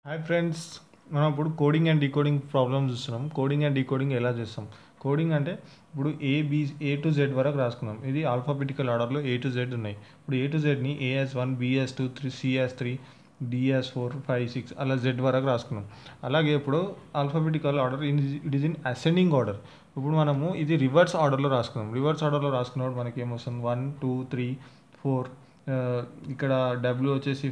hi friends మనం ఇప్పుడు coding and decoding problems చూస్తున్నాం కోడింగ్ అండ్ డీకోడింగ్ ఎలా చేస్తాం కోడింగ్ అంటే ఇప్పుడు A B A to Z వరకు రాసుకున్నాం ఇది ఆల్ఫాబెటికల్ ఆర్డర్లో ఏ టు జెడ్ ఉన్నాయి ఇప్పుడు ఏ టు జెడ్ని A as one B as two three C as three D as four five six అలా జెడ్ వరకు రాసుకున్నాం అలాగే ఇప్పుడు alphabetical order it is in ascending order ఇప్పుడు మనము ఇది రివర్స్ ఆర్డర్లో రాసుకున్నాం రివర్స్ ఆర్డర్లో రాసుకున్నప్పుడు మనకి ఏమొస్తుంది వన్ టూ త్రీ ఫోర్ ఇక్కడ డబ్ల్యూ వచ్చేసి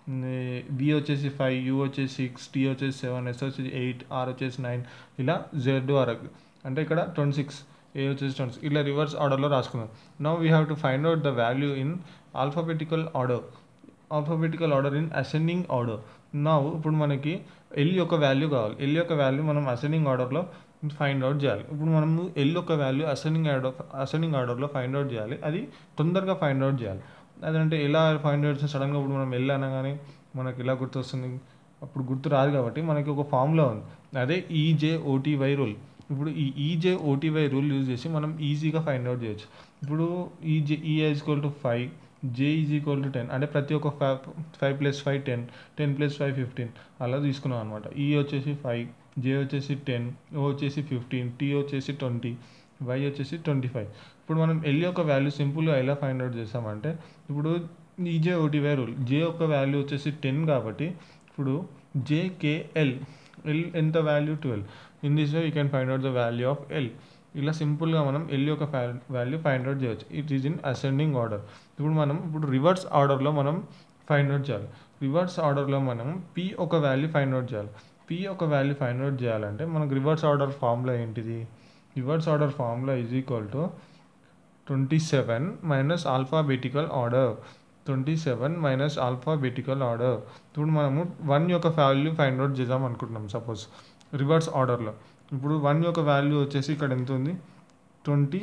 బి వచ్చేసి ఫైవ్ యూ వచ్చేసి సిక్స్ టీ వచ్చేసి సెవెన్ ఎస్ వచ్చేసి ఎయిట్ ఆర్ వచ్చేసి నైన్ ఇలా జెడ్ వరకు అంటే ఇక్కడ ట్వంటీ సిక్స్ ఏ వచ్చేసి ట్వంటీ సిక్స్ ఇలా రివర్స్ ఆర్డర్లో రాసుకుందాం now we have to find out the value in alphabetical order alphabetical order in ascending order నా ఇప్పుడు మనకి ఎల్ యొక్క వాల్యూ కావాలి ఎల్ యొక్క వాల్యూ మనం అసెండింగ్ ఆర్డర్లో ఫైండ్ అవుట్ చేయాలి ఇప్పుడు మనము ఎల్ యొక్క వాల్యూ అసెండింగ్ ఆర్డర్ అసెండింగ్ ఆర్డర్లో ఫైండ్ అవుట్ చేయాలి అది తొందరగా ఫైండ్ అవుట్ చేయాలి అదంటే ఎలా ఫైండ్ అవుట్ సడన్గా ఇప్పుడు మనం ఎల్ అనగానే మనకి ఎలా గుర్తొస్తుంది అప్పుడు గుర్తు రాదు కాబట్టి మనకి ఒక ఫామ్లో ఉంది అదే ఈజే ఓటీవై రూల్ ఇప్పుడు ఈ ఈజే ఓటీవై రూల్ యూజ్ చేసి మనం ఈజీగా ఫైండ్ అవుట్ చేయొచ్చు ఇప్పుడు E J E equal to five J is equal to ten అంటే ప్రతి ఒక్క five five plus five ten ten plus five fifteen అలా తీసుకున్నాం అనమాట ఈ వచ్చేసి ఫైవ్ జే వచ్చేసి టెన్ ఓ వచ్చేసి ఫిఫ్టీన్ టీ వచ్చేసి ట్వంటీ వై వచ్చేసి ట్వంటీ ఫైవ్ ఇప్పుడు మనం ఎల్ యొక్క వాల్యూ సింపుల్గా ఎలా ఫైండ్ అవుట్ చేస్తామంటే ఇప్పుడు ఈజే ఓటీవై రూల్ జే యొక్క వాల్యూ వచ్చేసి టెన్ కాబట్టి ఇప్పుడు జేకేఎల్ ఎల్ ఎంత value twelve in this way you can find out the value of L ఇలా సింపుల్గా మనం ఎల్ యొక్క వాల్యూ ఫైండ్ అవుట్ చేయొచ్చు it is in ascending order ఇప్పుడు మనం ఇప్పుడు రివర్స్ ఆర్డర్లో మనం ఫైండ్ అవుట్ చేయాలి రివర్స్ ఆర్డర్లో మనం పి ఒక వాల్యూ ఫైండ్ అవుట్ చేయాలి పి ఒక వాల్యూ ఫైండ్ అవుట్ చేయాలంటే మనకు రివర్స్ ఆర్డర్ ఫార్ములా ఏంటిది reverse order formula is equal to twenty seven minus alphabetical order twenty seven minus alphabetical order ఇప్పుడు మనము వన్ యొక్క వాల్యూ ఫైండ్ అవుట్ చేద్దాం అనుకుంటున్నాం సపోజ్ రివర్స్ ఆర్డర్లో ఇప్పుడు వన్ యొక్క వాల్యూ వచ్చేసి ఇక్కడ ఎంత ఉంది ట్వంటీ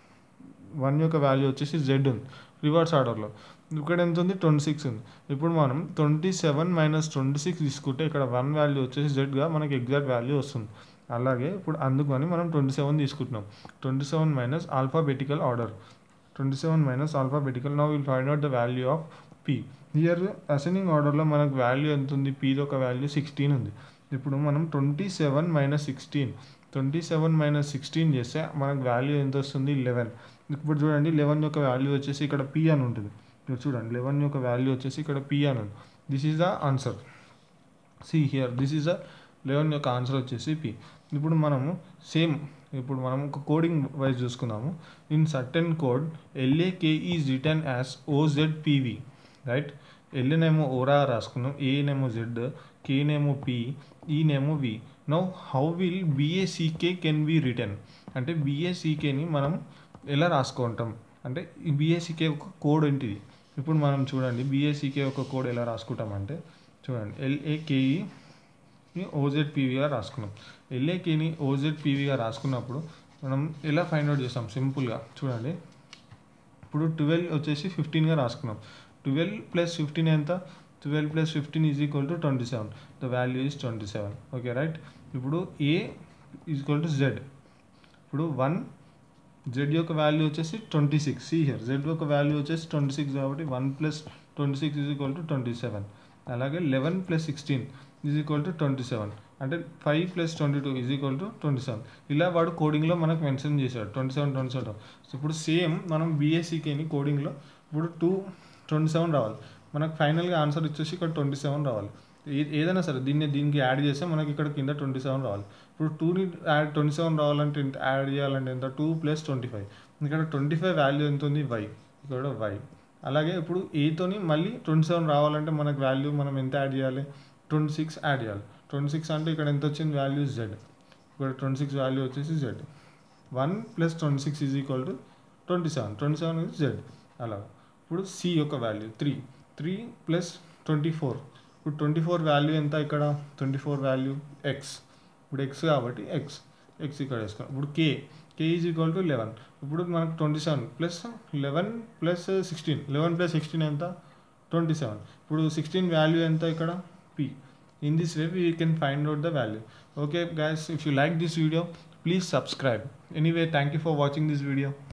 వన్ యొక్క వాల్యూ వచ్చేసి జెడ్ ఉంది రివర్స్ ఆర్డర్లో ఇక్కడ ఎంత ఉంది ట్వంటీ సిక్స్ ఉంది ఇప్పుడు మనం twenty seven minus twenty six తీసుకుంటే ఇక్కడ వన్ వాల్యూ వచ్చేసి జెడ్గా మనకి ఎగ్జాక్ట్ వాల్యూ వస్తుంది అలాగే ఇప్పుడు అందుకని మనం ట్వంటీ సెవెన్ తీసుకుంటున్నాం twenty seven minus alphabetical order twenty seven minus alphabetical no will find out the value of P here ascending ఆర్డర్లో మనకు వాల్యూ ఎంత ఉంది పీది ఒక వాల్యూ సిక్స్టీన్ ఉంది ఇప్పుడు మనం twenty seven minus sixteen twenty seven minus sixteen చేస్తే మనకు వాల్యూ ఎంత వస్తుంది లెవెన్ ఇప్పుడు చూడండి లెవెన్ యొక్క వాల్యూ వచ్చేసి ఇక్కడ పీ అని ఉంటుంది ఇప్పుడు చూడండి లెవెన్ యొక్క వాల్యూ వచ్చేసి ఇక్కడ పీ అని ఉంది this is the answer see here this is the eleven యొక్క ఆన్సర్ వచ్చేసి పీ ఇప్పుడు మనము సేమ్ ఇప్పుడు మనం ఒక కోడింగ్ వైజ్ చూసుకుందాము in certain code L A K is return as O Z P V right ఎల్ఏనేమో ఓరా రాసుకున్నాం ఏనేమో జెడ్ కేనేమో పి ఈనేమో V now how will B A C K can be return అంటే బిఏసీకేని మనం ఎలా రాసుకుంటాం అంటే ఈ బిఏసీకే ఒక కోడ్ ఏంటిది ఇప్పుడు మనం చూడండి బిఏసీకే ఒక కోడ్ ఎలా రాసుకుంటామంటే చూడండి ఎల్ఏకేఈ ఓజెడ్ పీవీగా రాసుకున్నాం ఎల్ఏకేని ఓజెడ్ పీవీగా రాసుకున్నప్పుడు మనం ఎలా ఫైండ్ అవుట్ చేస్తాం సింపుల్గా చూడండి ఇప్పుడు ట్వెల్వ్ వచ్చేసి ఫిఫ్టీన్గా రాసుకున్నాం ట్వెల్వ్ ప్లస్ ఫిఫ్టీన్ ఎంత twelve plus fifteen is equal to twenty seven the value is twenty seven okay right ఇప్పుడు A is equal to Z ఇప్పుడు వన్ జెడ్ యొక్క వాల్యూ వచ్చేసి twenty six see here Z యొక్క value వచ్చేసి twenty six కాబట్టి one plus twenty six is equal to twenty seven అలాగే eleven plus sixteen is equal to twenty seven అంటే five plus twenty two is equal to twenty seven ఇలా వాడు కోడింగ్లో మనకు mention చేశాడు twenty seven twenty seven so ఇప్పుడు same మనం బీఎస్సీకేని కోడింగ్లో ఇప్పుడు టూ ట్వంటీ సెవెన్ రావాలి మనకు ఫైనల్గా ఆన్సర్ వచ్చేసి ఇక్కడ ట్వంటీ సెవెన్ రావాలి ఏదైనా సరే దీన్ని దీనికి యాడ్ చేస్తే మనకి ఇక్కడ కింద ట్వంటీ సెవెన్ రావాలి ఇప్పుడు టూని యాడ్ ట్వంటీ సెవెన్ రావాలంటే యాడ్ చేయాలంటే ఎంత టూ ప్లస్ ట్వంటీ ఫైవ్ ఇక్కడ ట్వంటీ ఫైవ్ వాల్యూ ఎంత ఉంది వై ఇక్కడ వై అలాగే ఇప్పుడు ఏతోని మళ్ళీ ట్వంటీ సెవెన్ రావాలంటే మనకు వాల్యూ మనం ఎంత యాడ్ చేయాలి ట్వంటీ సిక్స్ యాడ్ చేయాలి ట్వంటీ సిక్స్ అంటే ఇక్కడ ఎంత వచ్చింది వాల్యూ జెడ్ ఇక్కడ ట్వంటీ సిక్స్ వాల్యూ వచ్చేసి Z one plus twenty six is equal to twenty seven twenty seven is Z అలా ఇప్పుడు సి యొక్క value three three plus twenty four ఇప్పుడు ట్వంటీ ఫోర్ వాల్యూ ఎంత ఇక్కడ ట్వంటీ ఫోర్ వాల్యూ ఎక్స్ ఇప్పుడు X కాబట్టి X X ఇక్కడ వేసుకోవాలి ఇప్పుడు K K is equal to eleven ఇప్పుడు మనకు twenty seven plus eleven plus sixteen eleven plus sixteen ఎంత ట్వంటీ సెవెన్ ఇప్పుడు సిక్స్టీన్ వాల్యూ ఎంత ఇక్కడ P in this way we can find out the value okay guys if you like this video please subscribe anyway thank you for watching this video